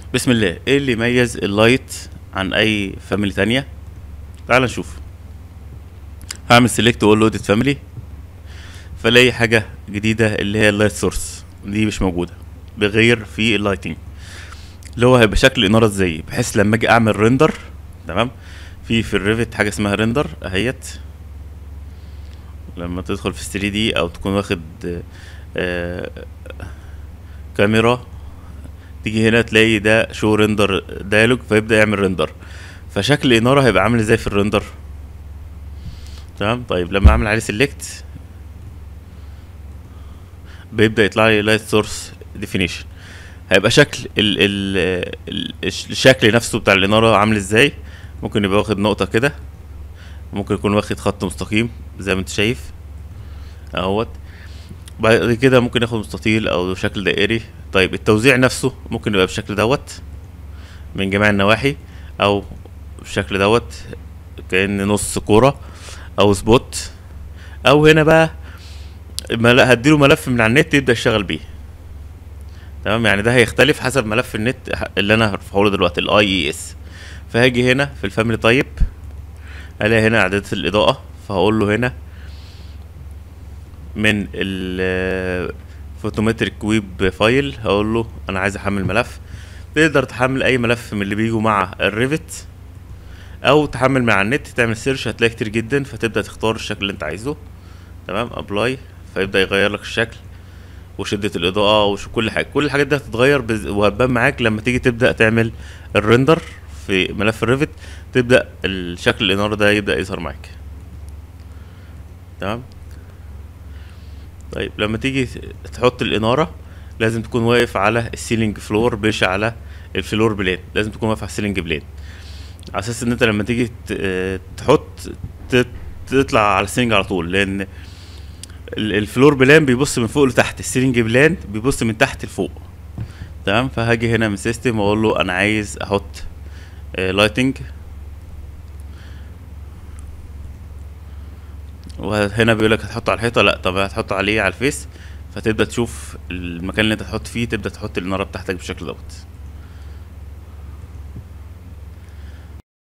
بسم الله ايه اللي يميز اللايت عن اي فاميلي تانية تعال نشوف هعمل سيلكت واقول له اديت فاميلي فلاقي حاجة جديدة اللي هي اللايت سورس دي مش موجودة بغير في اللايتنج اللي هو هيبقى شكل الانارة ازاي بحيث لما اجي اعمل ريندر تمام في في الريفت حاجة اسمها ريندر اهيت لما تدخل في 3 دي او تكون واخد آه كاميرا تيجي هنا تلاقي ده شو ريندر دايلوج فيبدا يعمل ريندر فشكل الاناره هيبقى عامل ازاي في الريندر تمام طيب لما اعمل عليه سيلكت بيبدا يطلع لي لايت سورس ديفينيشن هيبقى شكل ال ال ال الشكل نفسه بتاع الاناره عامل ازاي ممكن يبقى واخد نقطه كده ممكن يكون واخد خط مستقيم زي ما انت شايف اهوت بعد كده ممكن ياخد مستطيل او شكل دائري طيب التوزيع نفسه ممكن يبقى بالشكل دوت من جميع النواحي او بالشكل دوت كأن نص كورة او سبوت او هنا بقى مل- هديله ملف من على النت يبدأ يشتغل بيه تمام يعني ده هيختلف حسب ملف النت اللي انا هرفعه له دلوقتي الاي اي اس فهاجي هنا في الفاميلي تايب الاقي هنا اعدادات الاضاءة فهقول له هنا من ال فوتومتريك ويب فايل هقول له انا عايز احمل ملف تقدر تحمل اي ملف من اللي بيجوا مع الريفت او تحمل من على النت تعمل سيرش هتلاقي كتير جدا فتبدا تختار الشكل اللي انت عايزه تمام ابلاي فيبدا يغير لك الشكل وشدة الإضاءة وش كل حاجة كل الحاجات دي هتتغير بز... وهتبان معاك لما تيجي تبدأ تعمل الريندر في ملف الريفت تبدأ الشكل الإنارة ده يبدأ يظهر معاك تمام طيب لما تيجي تحط الإنارة لازم تكون واقف على السيلينج فلور مش على الفلور بلين لازم تكون واقف على السيلينج بلين على اساس ان انت لما تيجي ت- آه، تحط ت- تطلع على السيلينج على طول لان ال- الفلور بلان بيبص من فوق لتحت السيلينج بلان بيبص من تحت لفوق تمام فهاجي هنا من سيستم واقول له انا عايز احط لايتنج وهنا بيقول لك هتحطه على الحيطه لا طب هتحطه عليه على الفيس فتبدا تشوف المكان اللي انت تحط فيه تبدا تحط الاناره بتاعتك بالشكل دوت